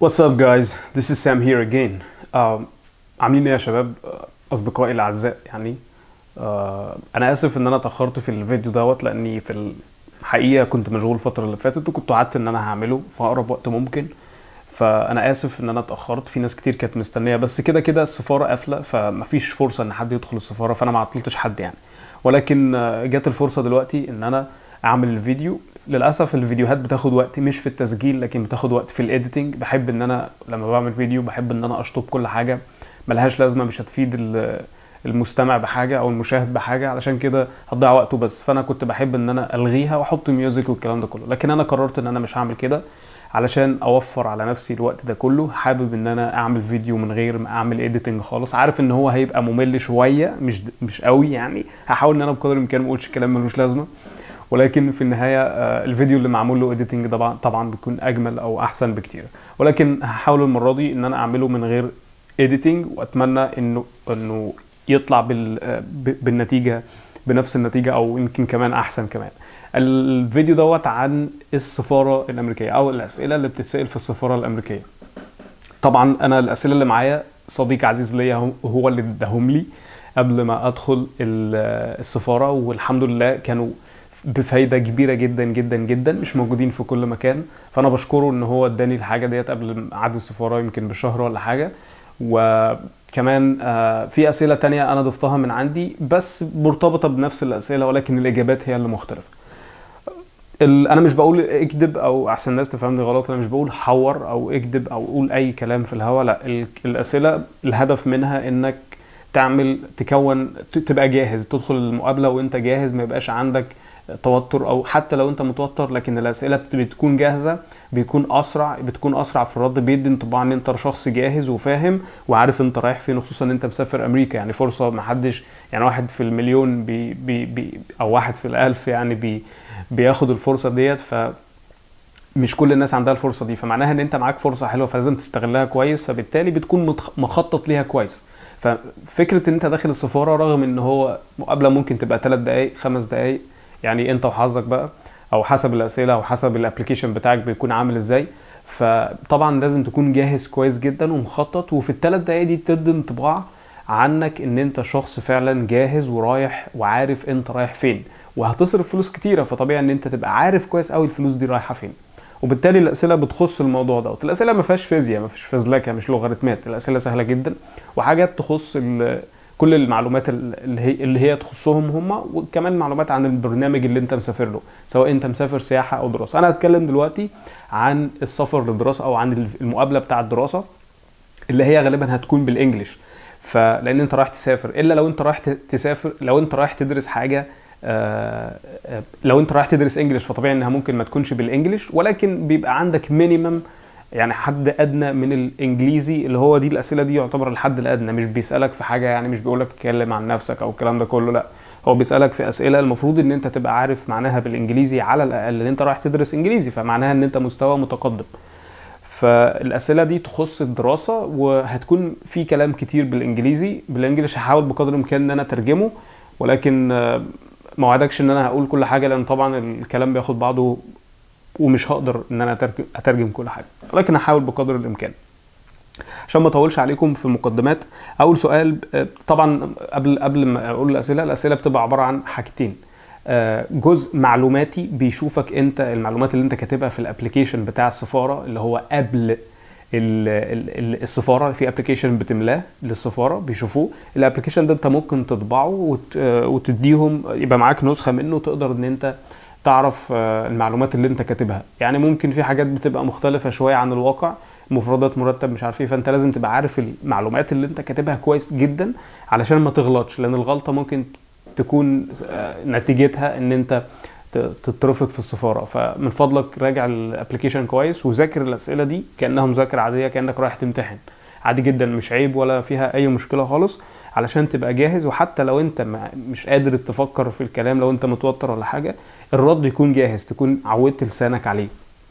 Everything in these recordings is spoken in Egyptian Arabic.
What's up guys? This is Sam here again. Um, عاملين ايه يا شباب؟ آه، اصدقائي الاعزاء يعني آه، انا اسف ان انا اتاخرت في الفيديو دوت لاني في الحقيقه كنت مشغول الفتره اللي فاتت وكنت وعدت ان انا هعمله في اقرب وقت ممكن فانا اسف ان انا اتاخرت في ناس كتير كانت مستنيه بس كده كده السفاره قافله فمفيش فرصه ان حد يدخل السفاره فانا ما عطلتش حد يعني ولكن آه، جت الفرصه دلوقتي ان انا اعمل الفيديو للاسف الفيديوهات بتاخد وقت مش في التسجيل لكن بتاخد وقت في الايديتنج بحب ان انا لما بعمل فيديو بحب ان انا اشطب كل حاجه ملهاش لازمه مش هتفيد ال- المستمع بحاجه او المشاهد بحاجه علشان كده هتضيع وقته بس فانا كنت بحب ان انا الغيها واحط ميوزك والكلام ده كله لكن انا قررت ان انا مش هعمل كده علشان اوفر على نفسي الوقت ده كله حابب ان انا اعمل فيديو من غير ما اعمل ايديتنج خالص عارف ان هو هيبقى ممل شويه مش مش قوي يعني هحاول ان انا بقدر الامكان ما اقولش كلام ملوش لازمه ولكن في النهايه آه، الفيديو اللي معمول له اديتنج طبعا طبعا بيكون اجمل او احسن بكتير ولكن هحاول المره دي ان انا اعمله من غير اديتنج واتمنى انه انه يطلع بال آه، ب- بالنتيجه بنفس النتيجه او يمكن كمان احسن كمان الفيديو دوت عن السفاره الامريكيه او الاسئله اللي بتتسال في السفاره الامريكيه طبعا انا الاسئله اللي معايا صديق عزيز ليا هو- هو اللي اداهم لي قبل ما ادخل ال- السفاره والحمد لله كانوا بفايده كبيره جدا جدا جدا مش موجودين في كل مكان فانا بشكره ان هو اداني الحاجه ديت قبل عقد السفاره يمكن بشهر ولا حاجه وكمان آه، في اسئله تانية انا ضفتها من عندي بس مرتبطه بنفس الاسئله ولكن الاجابات هي اللي مختلفه ال- انا مش بقول اكذب او احسن الناس تفهمني غلط انا مش بقول حور او اكذب او قول اي كلام في الهوا لا ال- الاسئله الهدف منها انك تعمل تكون ت- تبقى جاهز تدخل المقابله وانت جاهز ما يبقاش عندك توتر او حتى لو انت متوتر لكن الاسئله بت- بتكون جاهزه بيكون اسرع بتكون اسرع في الرد بيدي انطباع ان انت شخص جاهز وفاهم وعارف انت رايح فين خصوصا ان انت مسافر امريكا يعني فرصه ما حدش يعني واحد في المليون بي بي بي او واحد في الالف يعني بي بياخد الفرصه ديت ف مش كل الناس عندها الفرصه دي فمعناها ان انت معاك فرصه حلوه فلازم تستغلها كويس فبالتالي بتكون متخ- مخطط ليها كويس ففكره ان انت داخل السفاره رغم ان هو مقابله ممكن تبقى 3 دقائق 5 دقائق يعني انت وحظك بقى او حسب الاسئله او حسب الابلكيشن بتاعك بيكون عامل ازاي فطبعا لازم تكون جاهز كويس جدا ومخطط وفي الثلاث دقائق دي تدي انطباع عنك ان انت شخص فعلا جاهز ورايح وعارف انت رايح فين وهتصرف فلوس كتيره فطبيعي ان انت تبقى عارف كويس قوي الفلوس دي رايحه فين وبالتالي الاسئله بتخص الموضوع دوت الاسئله ما فيهاش فيزياء ما فيش فزلكه مش لوغاريتمات الاسئله سهله جدا وحاجات تخص ال- كل المعلومات ال- اللي هي اللي هي تخصهم هم وكمان معلومات عن البرنامج اللي انت مسافر له سواء انت مسافر سياحه او دراسه انا هتكلم دلوقتي عن السفر للدراسه او عن المقابله بتاع الدراسه اللي هي غالبا هتكون بالانجلش فلان انت رايح تسافر الا لو انت رايح ت- تسافر لو انت رايح تدرس حاجه آه، آه، لو انت رايح تدرس انجلش فطبيعي انها ممكن ما تكونش بالانجلش ولكن بيبقى عندك مينيمم يعني حد ادنى من الانجليزي اللي هو دي الاسئله دي يعتبر الحد الادنى مش بيسالك في حاجه يعني مش بيقول لك اتكلم عن نفسك او الكلام ده كله لا هو بيسالك في اسئله المفروض ان انت تبقى عارف معناها بالانجليزي على الاقل ان انت رايح تدرس انجليزي فمعناها ان انت مستوى متقدم فالاسئله دي تخص الدراسه وهتكون في كلام كتير بالانجليزي بالانجليش هحاول بقدر الامكان ان انا اترجمه ولكن آه، ما وعدكش ان انا هقول كل حاجه لان طبعا الكلام بياخد بعضه ومش هقدر ان انا أترجم, اترجم كل حاجه ولكن هحاول بقدر الامكان عشان ما اطولش عليكم في المقدمات اول سؤال آه، طبعا قبل قبل ما اقول الاسئله الاسئله بتبقى عباره عن حاجتين آه، جزء معلوماتي بيشوفك انت المعلومات اللي انت كاتبها في الابلكيشن بتاع السفاره اللي هو قبل ال- ال- ال- السفاره في ابلكيشن بتملاه للسفاره بيشوفوه الابلكيشن ده انت ممكن تطبعه وت- آه، وتديهم يبقى معاك نسخه منه تقدر ان انت تعرف آه، المعلومات اللي انت كاتبها يعني ممكن في حاجات بتبقى مختلفه شويه عن الواقع مفردات مرتب مش عارف ايه فانت لازم تبقى عارف المعلومات اللي انت كاتبها كويس جدا علشان ما تغلطش لان الغلطه ممكن تكون آه، نتيجتها ان انت ت- تترفض في السفاره فمن فضلك راجع الابلكيشن كويس وذاكر الاسئله دي كانها مذاكره عاديه كانك رايح تمتحن عادي جدا مش عيب ولا فيها اي مشكله خالص علشان تبقى جاهز وحتى لو انت ما- مش قادر تفكر في الكلام لو انت متوتر ولا حاجه الرد يكون جاهز تكون عودت لسانك عليه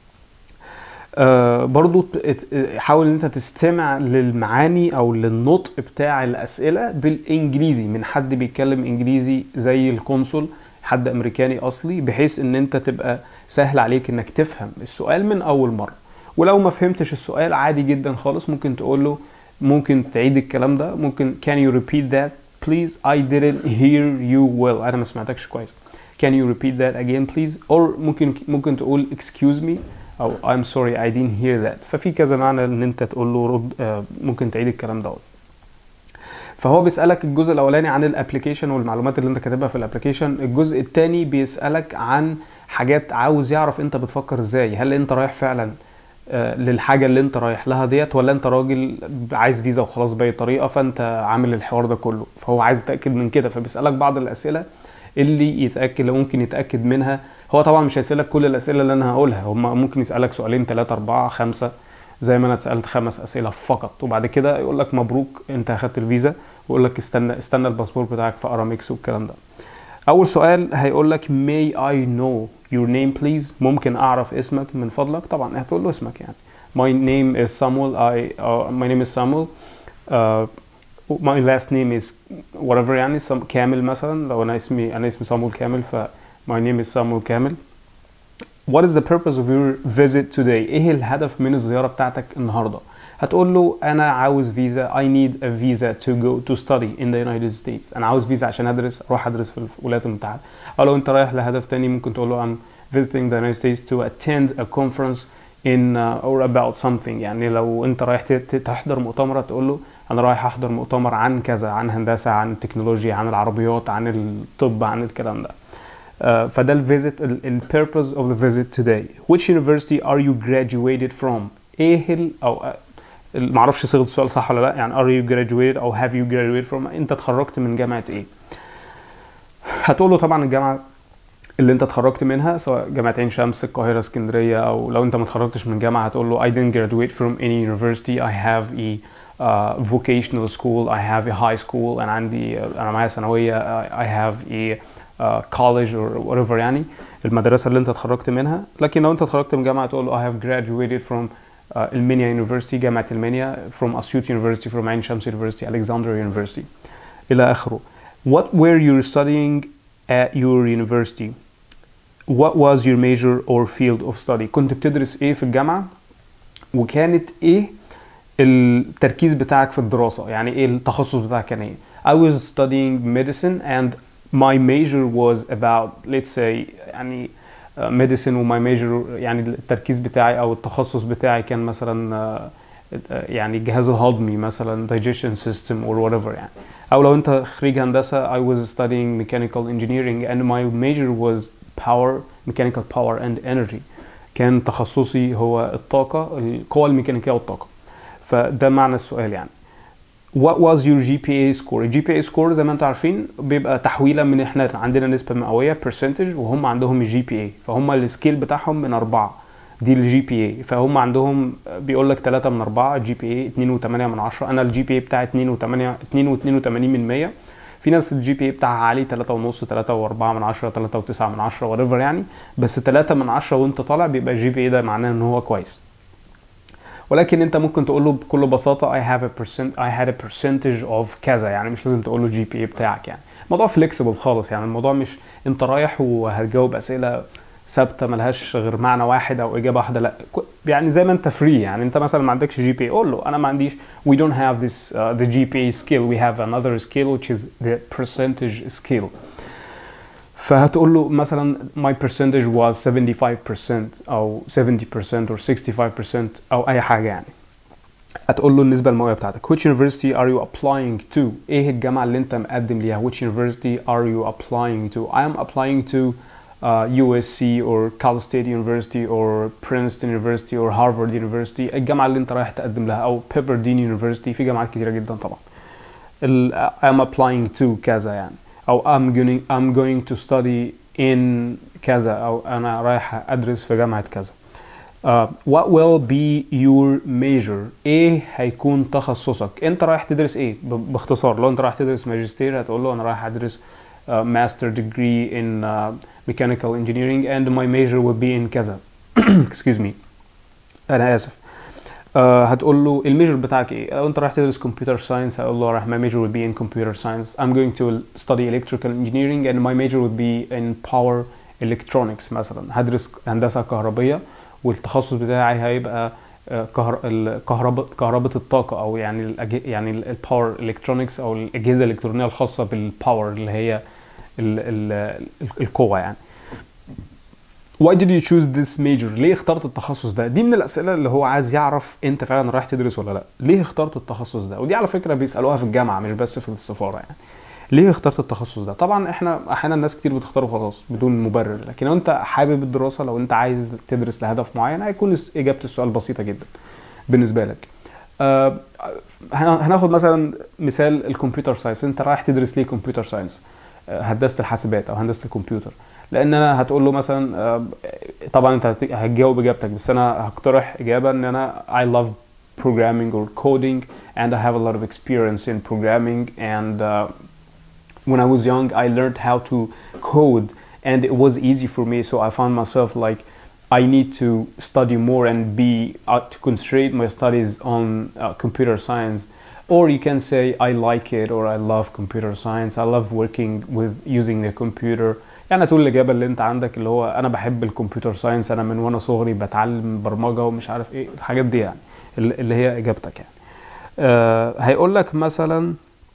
آه برضو ت- ت- حاول ان انت تستمع للمعاني او للنطق بتاع الاسئله بالانجليزي من حد بيتكلم انجليزي زي القنصل حد امريكاني اصلي بحيث ان انت تبقى سهل عليك انك تفهم السؤال من اول مره ولو ما فهمتش السؤال عادي جدا خالص ممكن تقول له ممكن تعيد الكلام ده ممكن can you repeat that please I didn't hear you well انا ما سمعتكش كويس can you repeat that again please or ممكن ممكن تقول excuse me او I'm sorry I didn't hear that ففي كذا معنى ان انت تقول له رد آه، ممكن تعيد الكلام دوت فهو بيسالك الجزء الاولاني عن الابلكيشن والمعلومات اللي انت كاتبها في الابلكيشن الجزء الثاني بيسالك عن حاجات عاوز يعرف انت بتفكر ازاي هل انت رايح فعلا آه، للحاجه اللي انت رايح لها ديت ولا انت راجل عايز فيزا وخلاص باي طريقه فانت عامل الحوار ده كله فهو عايز يتاكد من كده فبيسالك بعض الاسئله اللي يتاكد اللي ممكن يتاكد منها هو طبعا مش هيسالك كل الاسئله اللي انا هقولها هم ممكن يسالك سؤالين ثلاثه اربعه خمسه زي ما انا اتسالت خمس اسئله فقط وبعد كده يقول لك مبروك انت اخدت الفيزا ويقول لك استنى استنى الباسبور بتاعك في ارامكس والكلام ده اول سؤال هيقول لك may I know your name please ممكن اعرف اسمك من فضلك طبعا هتقول له اسمك يعني my name is Samuel I uh, my name is Samuel uh, my last name is whatever يعني سم- كامل مثلا لو انا اسمي انا اسمي صامول كامل ف my name is صامول كامل What is the purpose of your visit today؟ ايه الهدف من الزيارة بتاعتك النهاردة؟ هتقول له انا عاوز فيزا I need a visa to go to study in the United States انا عاوز فيزا عشان ادرس اروح ادرس في الولايات المتحدة او لو انت رايح لهدف تاني ممكن تقول له I'm visiting the United States to attend a conference in uh, or about something يعني لو انت رايح ت- ت- تحضر مؤتمر تقول له انا رايح احضر مؤتمر عن كذا عن هندسة عن التكنولوجيا عن العربيات عن الطب عن الكلام ده Uh, فده الفيزيت ال purpose of the visit today which university are you graduated from ايه ال او آه، ال- معرفش صيغه السؤال صح ولا لا يعني are you graduated او have you graduated from انت اتخرجت من جامعه ايه هتقول له طبعا الجامعه اللي انت اتخرجت منها سواء جامعه عين شمس القاهره اسكندريه او لو انت ما اتخرجتش من جامعه هتقول له I didn't graduate from any university I have a uh, vocational school I have a high school انا عندي انا معايا ثانويه I I have a uh, college or whatever يعني المدرسه اللي انت اتخرجت منها لكن لو انت اتخرجت من جامعه تقول له I have graduated from uh, المنيا University جامعه المنيا from Asyut University from عين شمس University Alexandria University الى اخره What were you studying at your university What was your major or field of study كنت بتدرس ايه في الجامعه وكانت ايه التركيز بتاعك في الدراسة يعني ايه التخصص بتاعك كان ايه I was studying medicine and my major was about let's say يعني uh, medicine وماي major يعني التركيز بتاعي او التخصص بتاعي كان مثلا uh, uh, يعني الجهاز الهضمي مثلا digestion system or whatever يعني او لو انت خريج هندسة I was studying mechanical engineering and my major was power mechanical power and energy كان تخصصي هو الطاقة القوى الميكانيكية والطاقة فده معنى السؤال يعني What was your GPA score؟ ال GPA score زي ما انتم عارفين بيبقى تحويلة من احنا عندنا نسبة مئوية percentage وهم عندهم الجي بي اي فهم السكيل بتاعهم من أربعة دي الجي بي اي فهم عندهم بيقول لك 3 من 4 جي بي اي 2 و8 من 10 انا الجي بي اي بتاعي 2 و8 2 و82 من 100 في ناس الجي بي اي بتاعها عالي 3 ونص 3 و4 من 10 3 و9 من 10 وات ايفر يعني بس 3 من 10 وانت طالع بيبقى الجي بي اي ده معناه ان هو كويس ولكن انت ممكن تقول له بكل بساطه I have a percent I had a percentage of كذا يعني مش لازم تقول له الجي بي اي بتاعك يعني الموضوع فليكسيبل خالص يعني الموضوع مش انت رايح وهتجاوب اسئله ثابته ملهاش غير معنى واحد او اجابه واحده لا كو- يعني زي ما انت فري يعني انت مثلا ما عندكش جي بي اي قول له انا ما عنديش we don't have this uh, the GPA skill we have another skill which is the percentage skill فهتقول له مثلا my percentage was 75% او 70% or 65% او اي حاجه يعني هتقول له النسبه المئويه بتاعتك which university are you applying to ايه الجامعه اللي انت مقدم ليها which university are you applying to I am applying to uh, USC or Cal State University or Princeton University or Harvard University الجامعه اللي انت رايح تقدم لها او Pepperdine University في جامعات كتيره جدا طبعا ال I'm applying to كذا يعني او I'm going I'm going to study in كذا او انا رايح ادرس في جامعه كذا Uh, what will be your major ايه هيكون تخصصك انت رايح تدرس ايه ب- باختصار لو انت رايح تدرس ماجستير هتقول له انا رايح ادرس uh, master degree in uh, mechanical engineering and my major will be in كذا excuse me انا اسف uh, هتقول له الميجر بتاعك ايه لو انت رايح تدرس كمبيوتر ساينس هقول له رايح my major will be in computer science I'm going to study electrical engineering and my major will be in power electronics مثلا هدرس هندسة كهربية والتخصص بتاعي هيبقى آه، كهر... الكهرباء كهرباء الطاقه او يعني الأج... يعني الباور الكترونكس او الاجهزه الالكترونيه الخاصه بالباور اللي هي ال... ال... القوه يعني Why did you choose this major؟ ليه اخترت التخصص ده؟ دي من الأسئلة اللي هو عايز يعرف أنت فعلا رايح تدرس ولا لأ؟ ليه اخترت التخصص ده؟ ودي على فكرة بيسألوها في الجامعة مش بس في السفارة يعني. ليه اخترت التخصص ده؟ طبعا احنا أحيانا ناس كتير بتختاره خلاص بدون مبرر، لكن لو أنت حابب الدراسة لو أنت عايز تدرس لهدف معين هيكون إجابة السؤال بسيطة جدا بالنسبة لك. آه هناخد مثلا مثال الكمبيوتر ساينس، أنت رايح تدرس ليه كمبيوتر ساينس؟ هندسه الحاسبات او هندسه الكمبيوتر لان انا هتقول له مثلا آه، طبعا انت هت- هتجاوب اجابتك بس انا هقترح اجابه ان انا I love programming or coding and I have a lot of experience in programming and uh, when I was young I learned how to code and it was easy for me so I found myself like I need to study more and be uh, to concentrate my studies on uh, computer science or you can say I like it or I love computer science I love working with using the computer يعني تقول الإجابة اللي أنت عندك اللي هو أنا بحب الكمبيوتر ساينس أنا من وأنا صغري بتعلم برمجة ومش عارف إيه الحاجات دي يعني اللي اللي هي إجابتك يعني آه هيقول لك مثلا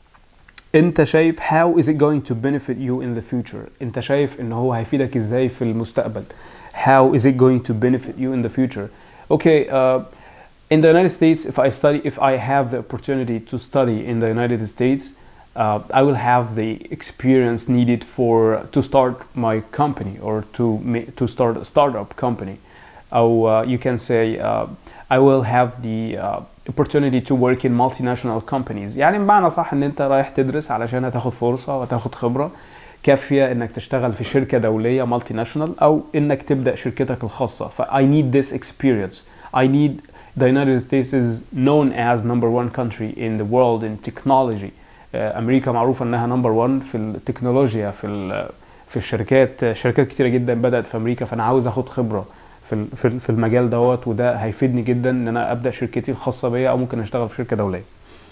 انت شايف how is it going to benefit you in the future انت شايف ان هو هيفيدك ازاي في المستقبل how is it going to benefit you in the future okay uh, in the United States if I study if I have the opportunity to study in the United States uh, I will have the experience needed for to start my company or to ma- to start a startup company or uh, you can say uh, I will have the uh, opportunity to work in multinational companies يعني بمعنى صح ان انت رايح تدرس علشان هتاخد فرصة وتاخد خبرة كافية انك تشتغل في شركة دولية مالتي ناشونال او انك تبدأ شركتك الخاصة ف I need this experience I need the United States is known as number one country in the world in technology آه، امريكا معروفة انها نمبر 1 في التكنولوجيا في ال- في الشركات شركات كتيرة جدا بدأت في امريكا فانا عاوز اخد خبرة في ال- في ال- في المجال دوت وده هيفيدني جدا ان انا ابدا شركتي الخاصه بيا او ممكن اشتغل في شركه دوليه.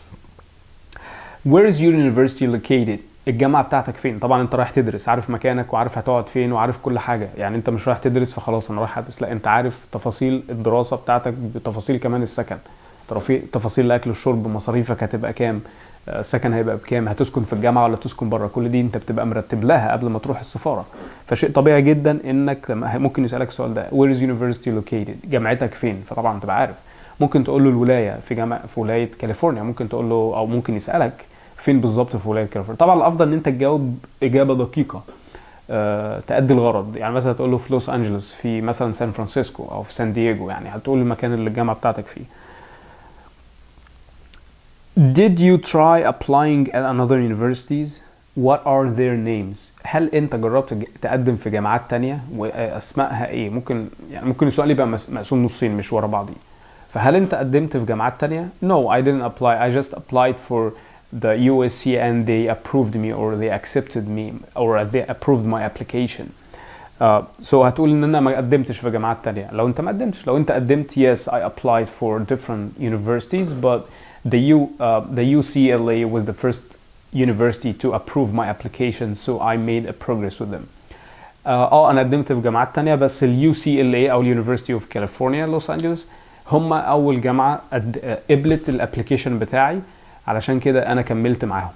Where is your university located؟ الجامعه بتاعتك فين؟ طبعا انت رايح تدرس عارف مكانك وعارف هتقعد فين وعارف كل حاجه يعني انت مش رايح تدرس فخلاص انا رايح ادرس لا انت عارف تفاصيل الدراسه بتاعتك بتفاصيل كمان السكن ترافي- تفاصيل الاكل والشرب مصاريفك هتبقى كام آه، السكن هيبقى بكام هتسكن في الجامعه ولا تسكن بره كل دي انت بتبقى مرتب لها قبل ما تروح السفاره فشيء طبيعي جدا انك لما ممكن يسالك السؤال ده where is university located جامعتك فين فطبعا تبقى عارف ممكن تقول له الولايه في جامعه في ولايه كاليفورنيا ممكن تقول له او ممكن يسالك فين بالظبط في ولايه كاليفورنيا طبعا الافضل ان انت تجاوب اجابه دقيقه آه، تأدي الغرض يعني مثلا تقول له في لوس انجلوس في مثلا سان فرانسيسكو او في سان دييغو يعني هتقول المكان اللي الجامعه بتاعتك فيه Did you try applying at another universities? What are their names? هل انت جربت ج- تقدم في جامعات تانية واسمائها ايه؟ ممكن يعني ممكن السؤال يبقى مس- مقسوم نصين مش ورا بعض فهل انت قدمت في جامعات تانية؟ No, I didn't apply. I just applied for the USC and they approved me or they accepted me or they approved my application. Uh, so هتقول ان انا ما قدمتش في جامعات تانية لو انت ما قدمتش لو انت قدمت yes I applied for different universities but the U uh, the UCLA was the first university to approve my application so I made a progress with them اه آه، انا قدمت في جامعات تانية بس ال UCLA او ال University of California لوس انجلوس هم اول جامعة قد- آه، قبلت الابلكيشن بتاعي علشان كده انا كملت معاهم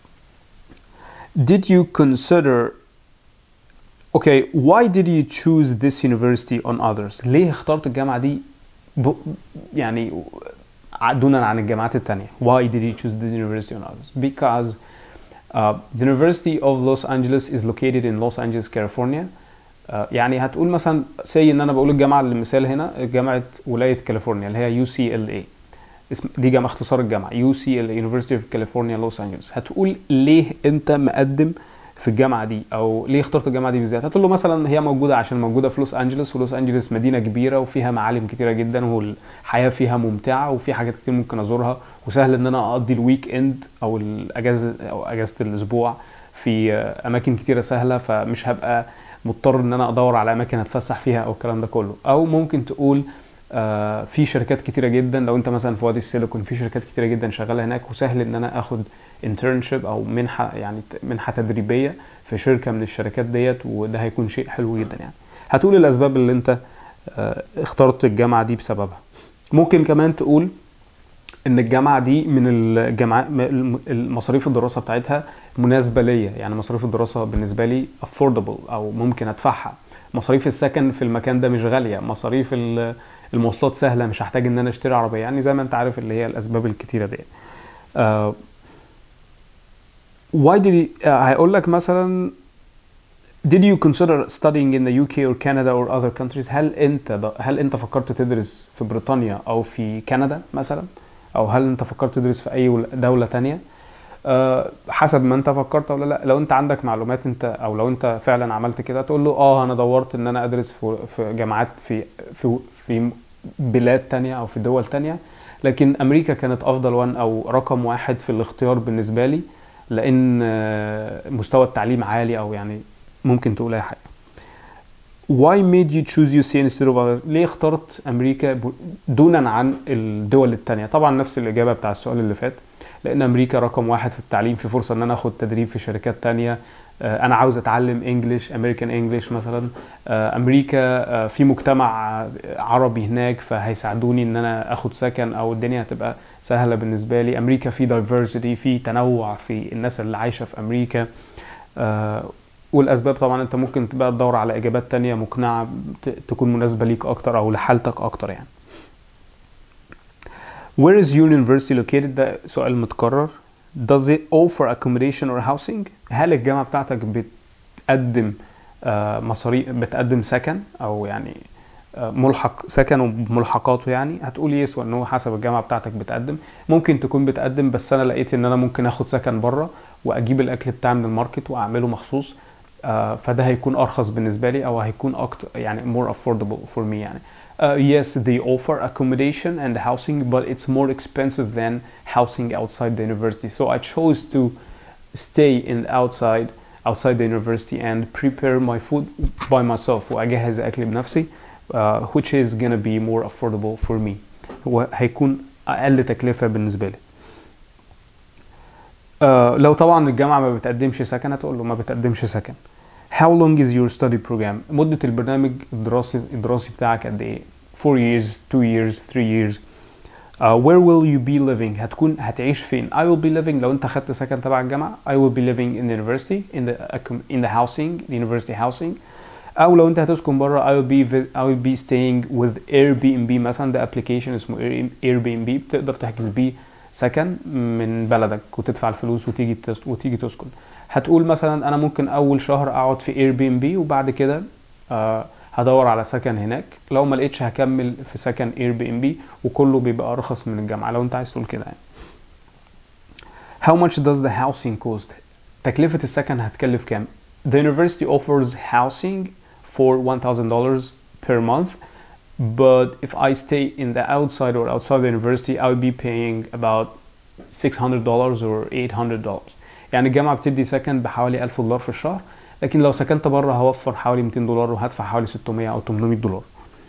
Did you consider Okay, why did you choose this university on others? ليه اخترت الجامعة دي ب... يعني دونا عن الجامعات التانية؟ Why did you choose the university on others? Because uh, the University of Los Angeles is located in Los Angeles, California. Uh, يعني هتقول مثلا سي ان انا بقول الجامعة اللي مثال هنا جامعة ولاية كاليفورنيا اللي هي UCLA. اسم دي جامعة اختصار الجامعة UCLA University of California Los Angeles. هتقول ليه انت مقدم في الجامعه دي او ليه اخترت الجامعه دي بالذات هتقول له مثلا هي موجوده عشان موجوده في لوس انجلوس ولوس انجلوس مدينه كبيره وفيها معالم كتيره جدا والحياه فيها ممتعه وفي حاجات كتير ممكن ازورها وسهل ان انا اقضي الويك اند او الاجازه او اجازه الاسبوع في آه، اماكن كتيره سهله فمش هبقى مضطر ان انا ادور على اماكن اتفسح فيها او الكلام ده كله او ممكن تقول آه، في شركات كتيره جدا لو انت مثلا في وادي السيليكون في شركات كتيره جدا شغاله هناك وسهل ان انا اخد انترنشيب او منحه يعني ت- منحه تدريبيه في شركه من الشركات ديت وده هيكون شيء حلو جدا يعني هتقول الاسباب اللي انت آه، اخترت الجامعه دي بسببها ممكن كمان تقول ان الجامعه دي من الجامعات المصاريف الدراسه بتاعتها مناسبه ليا يعني مصاريف الدراسه بالنسبه لي affordable او ممكن ادفعها مصاريف السكن في المكان ده مش غاليه مصاريف ال- المواصلات سهله مش هحتاج ان انا اشتري عربيه يعني زي ما انت عارف اللي هي الاسباب الكتيره دي آه why did you, آه هيقول لك مثلا did you consider studying in the UK or Canada or other countries هل انت هل انت فكرت تدرس في بريطانيا او في كندا مثلا او هل انت فكرت تدرس في اي ول- دولة تانية أه حسب ما انت فكرت ولا لا لو انت عندك معلومات انت او لو انت فعلا عملت كده تقول له اه انا دورت ان انا ادرس في في جامعات في في في بلاد تانية او في دول تانية لكن امريكا كانت افضل وان او رقم واحد في الاختيار بالنسبة لي لان آه، مستوى التعليم عالي او يعني ممكن تقول اي حاجه Why made you choose USA instead of other ليه اخترت امريكا ب- دونا عن الدول التانية طبعا نفس الاجابه بتاع السؤال اللي فات لان امريكا رقم واحد في التعليم في فرصه ان انا اخد تدريب في شركات تانية آه، انا عاوز اتعلم انجلش امريكان انجلش مثلا آه، امريكا آه، في مجتمع آه، عربي هناك فهيساعدوني ان انا اخد سكن او الدنيا هتبقى سهله بالنسبه لي امريكا في دايفرسيتي في تنوع في الناس اللي عايشه في امريكا آه، والاسباب طبعا انت ممكن تبقى تدور على اجابات تانية مقنعه ت- تكون مناسبه ليك اكتر او لحالتك اكتر يعني Where is your university located ده سؤال متكرر Does it offer accommodation or housing هل الجامعة بتاعتك بتقدم آه، مصاريف بتقدم سكن او يعني آه، ملحق سكن وملحقاته يعني هتقول يس وان هو حسب الجامعه بتاعتك بتقدم ممكن تكون بتقدم بس انا لقيت ان انا ممكن اخد سكن بره واجيب الاكل بتاعي من الماركت واعمله مخصوص آه، فده هيكون ارخص بالنسبه لي او هيكون اكتر يعني more affordable for me يعني Uh, yes, they offer accommodation and housing, but it's more expensive than housing outside the university. So I chose to stay in outside outside the university and prepare my food by myself واجهز اكلي بنفسي uh, which is gonna be more affordable for me. هو هيكون اقل تكلفه بالنسبه لي. آه لو طبعا الجامعه ما بتقدمش سكن هتقول له ما بتقدمش سكن How long is your study program مدة البرنامج الدراسي الدراسي بتاعك قد ايه 4 years 2 years 3 years uh, where will you be living هتكون هتعيش فين I will be living لو انت خدت سكن تبع الجامعة I will be living in the university in the accom- in the housing the university housing او لو انت هتسكن بره I will be vi- I will be staying with Airbnb مثلا ده application اسمه Air- Airbnb بتقدر تحجز بيه سكن من بلدك وتدفع الفلوس وتيجي تس- وتيجي تسكن هتقول مثلا انا ممكن اول شهر اقعد في اير بي ام بي وبعد كده آه هدور على سكن هناك لو ما لقيتش هكمل في سكن اير بي ام بي وكله بيبقى ارخص من الجامعه لو انت عايز تقول كده يعني How much does the housing cost تكلفة السكن هتكلف كام The university offers housing for $1000 per month but if I stay in the outside or outside the university I'll be paying about $600 or $800 يعني الجامعة بتدي سكن بحوالي 1000 دولار في الشهر لكن لو سكنت بره هوفر حوالي 200 دولار وهدفع حوالي 600 او 800 دولار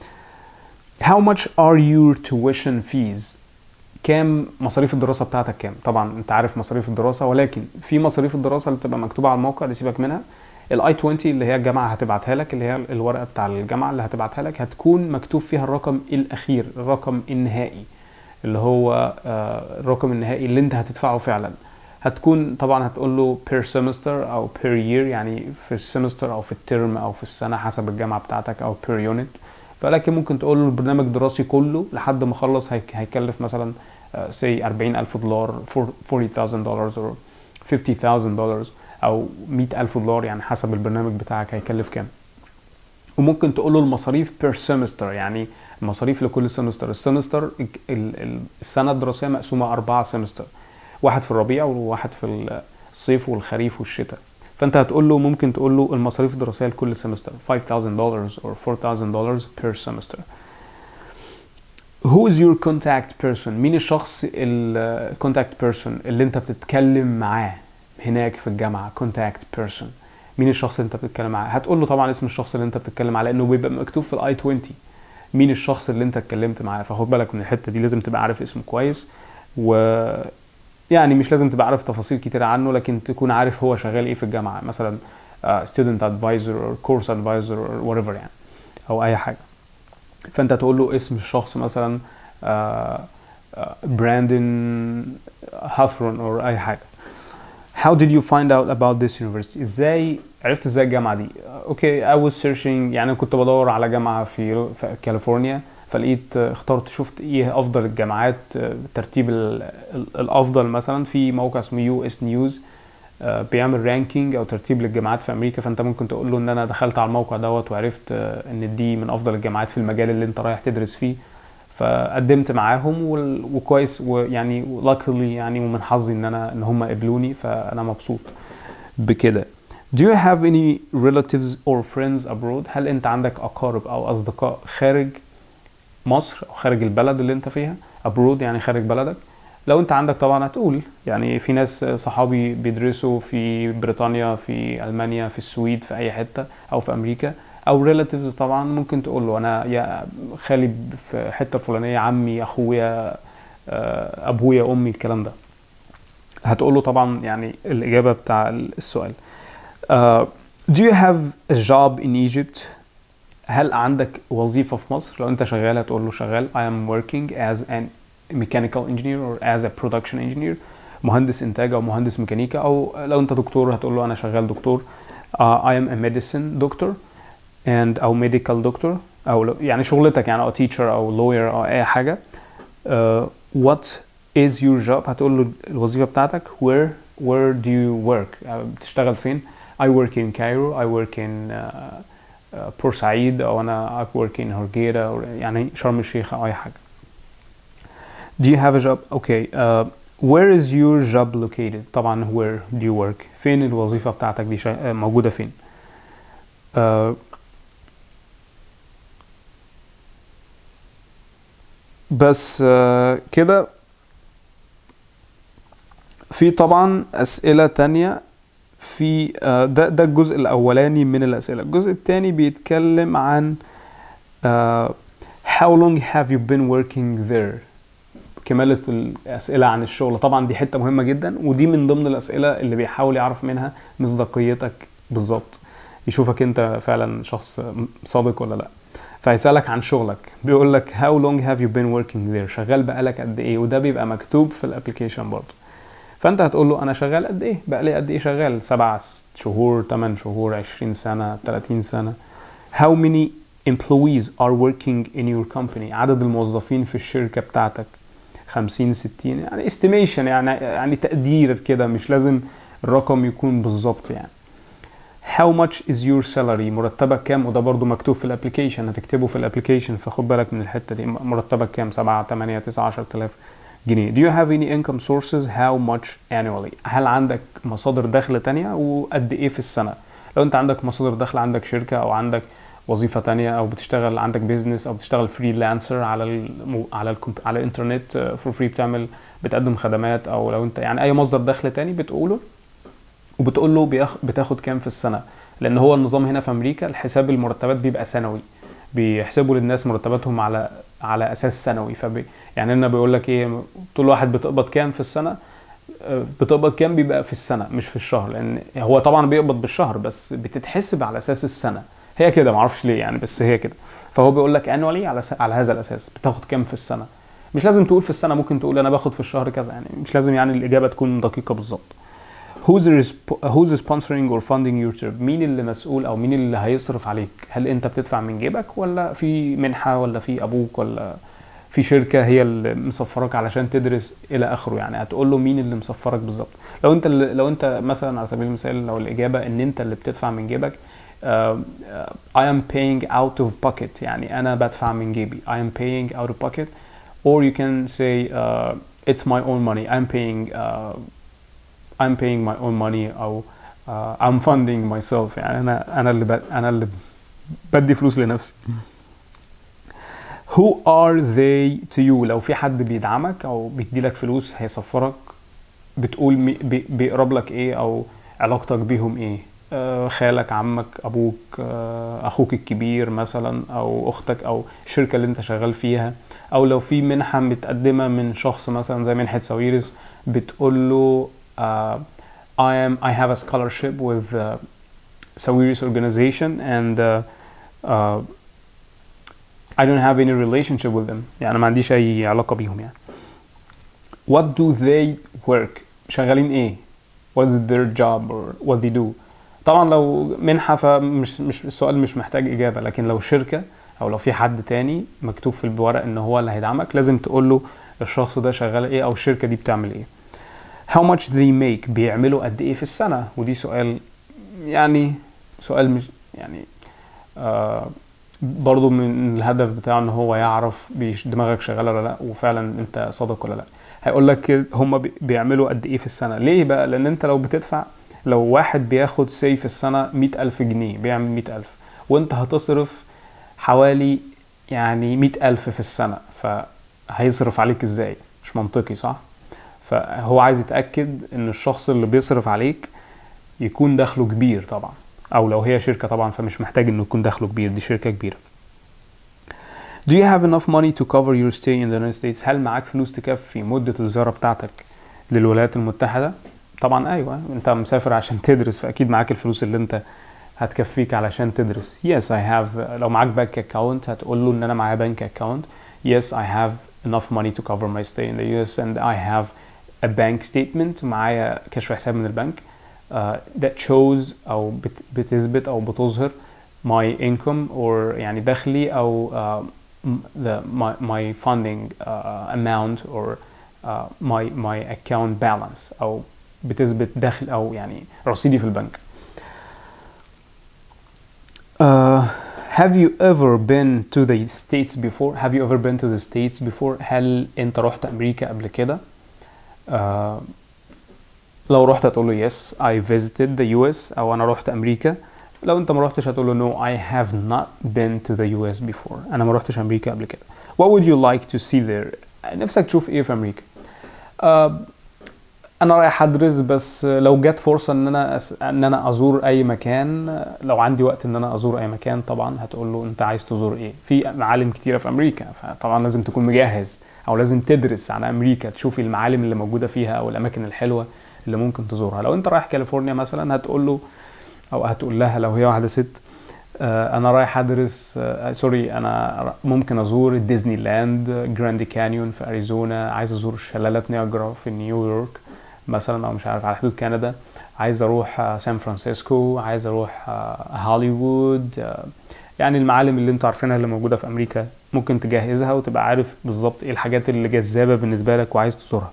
How much are your tuition fees كام مصاريف الدراسة بتاعتك كام طبعا انت عارف مصاريف الدراسة ولكن في مصاريف الدراسة اللي بتبقى مكتوبة على الموقع اللي سيبك منها الاي 20 اللي هي الجامعة هتبعتها لك اللي هي الورقة بتاع الجامعة اللي هتبعتها لك هتكون مكتوب فيها الرقم الأخير الرقم النهائي اللي هو آه، الرقم النهائي اللي انت هتدفعه فعلا هتكون طبعا هتقول له per semester او per year يعني في السمستر او في الترم او في السنه حسب الجامعه بتاعتك او per unit فلكن ممكن تقول له البرنامج الدراسي كله لحد ما اخلص هيك- هيكلف مثلا آه، say 40000 دولار 40000 دولار or 50000 دولار او 100000 دولار يعني حسب البرنامج بتاعك هيكلف كام وممكن تقول له المصاريف بير سمستر يعني مصاريف لكل سمستر السمستر ال- ال- السنه الدراسيه مقسومه اربعه سمستر واحد في الربيع وواحد في الصيف والخريف والشتاء فانت هتقول له ممكن تقول له المصاريف الدراسيه لكل سمستر 5000 دولار or 4000 دولار per semester Who is your contact person مين الشخص ال contact person اللي انت بتتكلم معاه هناك في الجامعه contact person مين الشخص اللي انت بتتكلم معاه هتقول له طبعا اسم الشخص اللي انت بتتكلم عليه لانه بيبقى مكتوب في الاي 20 مين الشخص اللي انت اتكلمت معاه فخد بالك من الحته دي لازم تبقى عارف اسمه كويس و يعني مش لازم تبقى عارف تفاصيل كتير عنه لكن تكون عارف هو شغال ايه في الجامعه مثلا uh, student advisor or course advisor or whatever يعني او اي حاجه فانت تقول له اسم الشخص مثلا آه، آه، براندن هاثرون او اي حاجه How did you find out about this university؟ ازاي عرفت ازاي الجامعه دي؟ اوكي I was searching يعني كنت بدور على جامعه في في كاليفورنيا فلقيت آه، اخترت شفت ايه افضل الجامعات آه، ترتيب ال- ال- الافضل مثلا في موقع اسمه يو اس نيوز بيعمل رانكينج او ترتيب للجامعات في امريكا فانت ممكن تقول له ان انا دخلت على الموقع دوت وعرفت آه، ان دي من افضل الجامعات في المجال اللي انت رايح تدرس فيه فقدمت معاهم وال- وكويس ويعني luckily يعني ومن حظي ان انا ان هم قبلوني فانا مبسوط بكده Do you have any relatives or friends abroad؟ هل انت عندك اقارب او اصدقاء خارج مصر او خارج البلد اللي انت فيها abroad يعني خارج بلدك لو انت عندك طبعا هتقول يعني في ناس صحابي بيدرسوا في بريطانيا في المانيا في السويد في اي حته او في امريكا او ريلاتيفز طبعا ممكن تقول له انا يا خالي في حته فلانيه عمي اخويا آه، ابويا امي الكلام ده هتقول له طبعا يعني الاجابه بتاع السؤال آه، Do you have a job in Egypt؟ هل عندك وظيفة في مصر؟ لو أنت شغال هتقول له شغال I am working as an mechanical engineer or as a production engineer مهندس إنتاج أو مهندس ميكانيكا أو لو أنت دكتور هتقول له أنا شغال دكتور uh, I am a medicine doctor and أو medical doctor أو لو- يعني شغلتك يعني أو teacher أو lawyer أو أي حاجة uh, what is your job هتقول له الوظيفة بتاعتك where where do you work uh, بتشتغل فين I work in Cairo I work in uh, uh, بورسعيد او انا I work in هرجيرة أو يعني شرم الشيخ او اي حاجة Do you have a job? Okay. Uh, where is your job located? طبعا where do you work? فين الوظيفة بتاعتك دي شا... موجودة فين؟ Uh, بس uh, كده في طبعا أسئلة تانية في آه، ده ده الجزء الأولاني من الأسئلة الجزء التاني بيتكلم عن آه، how long have you been working there كمالة الأسئلة عن الشغل طبعا دي حتة مهمة جدا ودي من ضمن الأسئلة اللي بيحاول يعرف منها مصداقيتك بالظبط يشوفك انت فعلا شخص صادق ولا لا فهيسألك عن شغلك بيقول لك how long have you been working there شغال بقالك قد ايه وده بيبقى مكتوب في الابلكيشن برضه فانت هتقول له انا شغال قد ايه بقالي قد ايه شغال سبع شهور 8 شهور 20 سنة 30 سنة how many employees are working in your company عدد الموظفين في الشركة بتاعتك 50 60 يعني estimation يعني يعني تقدير كده مش لازم الرقم يكون بالظبط يعني how much is your salary مرتبك كام وده برضو مكتوب في الابلكيشن هتكتبه في الابلكيشن فخد بالك من الحته دي مرتبك كام 7 8 9 10000 جنيه do you have any income sources how much annually هل عندك مصادر دخل تانية وقد ايه في السنه لو انت عندك مصادر دخل عندك شركه او عندك وظيفه تانية او بتشتغل عندك بيزنس او بتشتغل فريلانسر على المو... على الكمب... على الانترنت فور فري بتعمل بتقدم خدمات او لو انت يعني اي مصدر دخل تاني بتقوله وبتقول له بياخ... بتاخد كام في السنه لان هو النظام هنا في امريكا الحساب المرتبات بيبقى سنوي بيحسبوا للناس مرتباتهم على على اساس سنوي فبي يعني انا بيقول لك ايه طول واحد بتقبض كام في السنه آه، بتقبض كام بيبقى في السنه مش في الشهر لان هو طبعا بيقبض بالشهر بس بتتحسب على اساس السنه هي كده معرفش ليه يعني بس هي كده فهو بيقول لك انوالي على س... على هذا الاساس بتاخد كام في السنه مش لازم تقول في السنه ممكن تقول انا باخد في الشهر كذا يعني مش لازم يعني الاجابه تكون دقيقه بالظبط who's resp- who's sponsoring or funding your trip مين اللي مسؤول او مين اللي هيصرف عليك هل انت بتدفع من جيبك ولا في منحه ولا في ابوك ولا في شركه هي اللي مسفرك علشان تدرس الى اخره يعني هتقول له مين اللي مسفرك بالظبط لو انت اللي لو انت مثلا على سبيل المثال لو الاجابه ان انت اللي بتدفع من جيبك uh, uh, I am paying out of pocket يعني انا بدفع من جيبي I am paying out of pocket or you can say uh, it's my own money I'm paying uh, I'm paying my own money او uh, I'm funding myself يعني انا انا اللي ب... انا اللي بدي فلوس لنفسي Who are they to you لو في حد بيدعمك او بيديلك فلوس هيسفرك بتقول مي... بي... بيقرب لك ايه او علاقتك بيهم ايه آه خالك عمك ابوك آه اخوك الكبير مثلا او اختك او الشركه اللي انت شغال فيها او لو في منحه متقدمه من شخص مثلا زي منحه ساويرس بتقول له uh, I am I have a scholarship with uh, Sawiris organization and uh, uh, I don't have any relationship with them يعني ما عنديش اي علاقة بيهم يعني what do they work شغالين ايه what is their job or what they do طبعا لو منحة فمش مش السؤال مش محتاج إجابة لكن لو شركة أو لو في حد تاني مكتوب في الورق إن هو اللي هيدعمك لازم تقول له الشخص ده شغال إيه أو الشركة دي بتعمل إيه how much they make بيعملوا قد إيه في السنة ودي سؤال يعني سؤال مش يعني آه برضو من الهدف بتاعه ان هو يعرف بيش- دماغك شغاله ولا لا وفعلا انت صادق ولا لا هيقول لك هم بي- بيعملوا قد ايه في السنه ليه بقى لان انت لو بتدفع لو واحد بياخد سي في السنه مئة ألف جنيه بيعمل مئة ألف وانت هتصرف حوالي يعني مئة ألف في السنة فهيصرف عليك ازاي مش منطقي صح فهو عايز يتأكد ان الشخص اللي بيصرف عليك يكون دخله كبير طبعا او لو هي شركة طبعا فمش محتاج انه يكون دخله كبير دي شركة كبيرة Do you have enough money to cover your stay in the United States؟ هل معاك فلوس تكفي مدة الزيارة بتاعتك للولايات المتحدة؟ طبعا ايوه انت مسافر عشان تدرس فاكيد معاك الفلوس اللي انت هتكفيك علشان تدرس. Yes I have لو معاك بنك اكاونت هتقول له ان انا معايا بنك اكاونت. Yes I have enough money to cover my stay in the US and I have a bank statement معايا كشف حساب من البنك uh, that shows او بت بتثبت او بتظهر my income or يعني دخلي او uh, m- the my, my funding uh, amount or uh, my my account balance او بتثبت دخل او يعني رصيدي في البنك. Uh, have you ever been to the states before? Have you ever been to the states before? هل انت رحت امريكا قبل كده؟ uh, لو رحت هتقول له yes I visited the US او انا رحت امريكا لو انت ما رحتش هتقول له no I have not been to the US before انا ما رحتش امريكا قبل كده what would you like to see there نفسك تشوف ايه في امريكا uh, انا رايح ادرس بس لو جت فرصه ان انا أس... ان انا ازور اي مكان لو عندي وقت ان انا ازور اي مكان طبعا هتقول له انت عايز تزور ايه في معالم كتيره في امريكا فطبعا لازم تكون مجهز او لازم تدرس عن امريكا تشوف المعالم اللي موجوده فيها او الاماكن الحلوه اللي ممكن تزورها لو انت رايح كاليفورنيا مثلا هتقول له او هتقول لها لو هي واحده ست آه، انا رايح ادرس آه، سوري انا ر- ممكن ازور ديزني لاند جراندي كانيون في اريزونا عايز ازور شلالات نياجرا في نيويورك مثلا او مش عارف على حدود كندا عايز اروح آه، سان فرانسيسكو عايز اروح آه، هوليوود آه، يعني المعالم اللي انتوا عارفينها اللي موجوده في امريكا ممكن تجهزها وتبقى عارف بالظبط ايه الحاجات اللي جذابه بالنسبه لك وعايز تزورها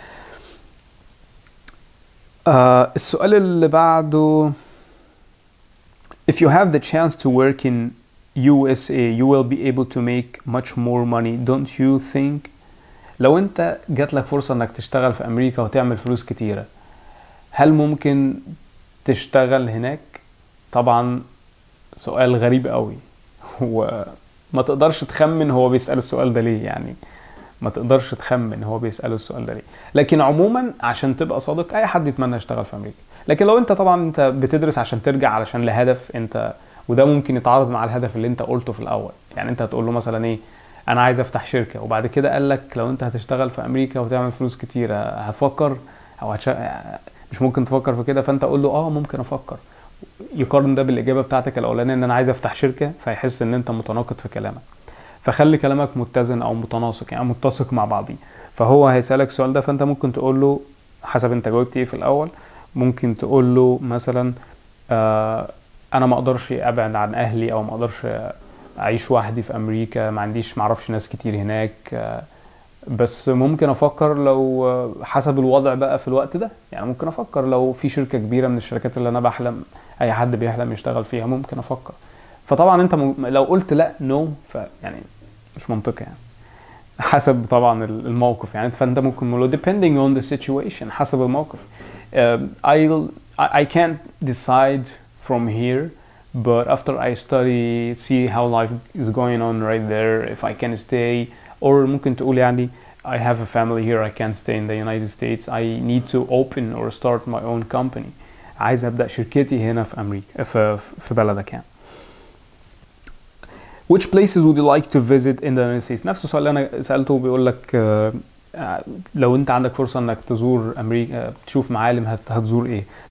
آه السؤال اللي بعده If you have the chance to work in USA you will be able to make much more money don't you think لو انت جات لك فرصة انك تشتغل في امريكا وتعمل فلوس كتيرة هل ممكن تشتغل هناك طبعا سؤال غريب قوي وما تقدرش تخمن هو بيسأل السؤال ده ليه يعني ما تقدرش تخمن هو بيسأله السؤال ده ليه لكن عموما عشان تبقى صادق اي حد يتمنى يشتغل في امريكا لكن لو انت طبعا انت بتدرس عشان ترجع علشان لهدف انت وده ممكن يتعارض مع الهدف اللي انت قلته في الاول يعني انت هتقول له مثلا ايه انا عايز افتح شركه وبعد كده قال لك لو انت هتشتغل في امريكا وتعمل فلوس كتيره هتفكر او هتش... مش ممكن تفكر في كده فانت قول له اه ممكن افكر يقارن ده بالاجابه بتاعتك الاولانيه ان انا عايز افتح شركه فيحس ان انت متناقض في كلامك فخلي كلامك متزن او متناسق يعني متسق مع بعضيه فهو هيسالك السؤال ده فانت ممكن تقول له حسب انت جاوبت ايه في الاول ممكن تقول له مثلا آه انا ما اقدرش ابعد عن اهلي او ما اقدرش اعيش وحدي في امريكا ما عنديش ما اعرفش ناس كتير هناك آه بس ممكن افكر لو آه، حسب الوضع بقى في الوقت ده يعني ممكن افكر لو في شركة كبيرة من الشركات اللي انا بحلم اي حد بيحلم يشتغل فيها ممكن افكر فطبعا انت م... لو قلت لا نو فيعني مش منطقي يعني حسب طبعا الموقف يعني فانت ممكن تقول له depending on the situation حسب الموقف uh, I'll I I can't decide from here but after I study see how life is going on right there if I can stay or ممكن تقول يعني I have a family here I can't stay in the United States I need to open or start my own company عايز ابدا شركتي هنا في امريكا في في بلدك يعني Which places would you like to visit in the United States؟ نفس السؤال اللي انا سالته بيقول لك آه، آه، لو انت عندك فرصه انك تزور امريكا آه، تشوف معالم هت- هتزور ايه؟